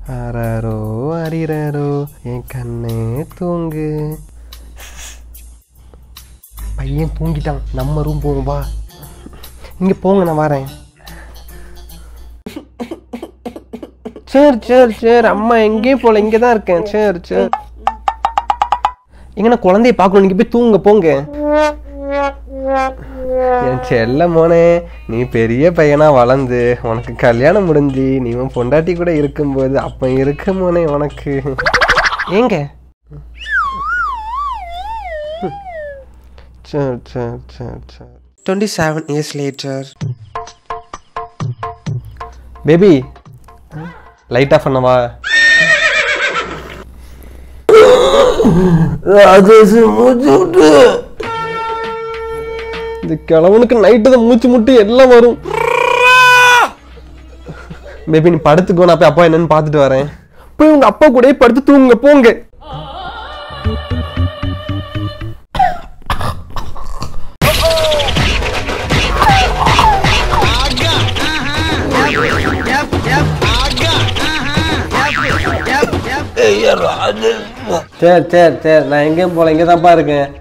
ஆராரோ அரிராரோ என் கண்ணே தூங்கு பையன் தூங்கிட்டான் நம்ம ரூம் போவோம் வா இங்கே போங்க நான் வரேன் சரி சரி சரி அம்மா எங்கேயும் போகல இங்கே தான் இருக்கேன் சரி சரி எங்கண்ணா குழந்தைய பார்க்கணும் நீங்கள் போய் தூங்க போங்க என் செல்ல மோனே நீ பெரிய பையனா வளர்ந்து உனக்கு கல்யாணம் முடிஞ்சு நீ உன் பொண்டாட்டி கூட இருக்கும்போது அப்போ இருக்க மோனே உனக்கு ஏங்க சரி சரி சரி சரி twenty seven years later baby light off பண்ணவா ராஜேஷ் மூச்சு விட்டு இந்த கிழவனுக்கு நைட்டு தான் மூச்சு முட்டி எல்லாம் வரும் பேபி நீ படுத்துக்கோ நான் போய் அப்பா என்னன்னு பார்த்துட்டு வரேன் போய் உங்க அப்பா கூடயே படுத்து தூங்குங்க போங்க சரி சரி சரி நான் எங்கேயும் போல இங்கே தான்ப்பா இருக்கேன்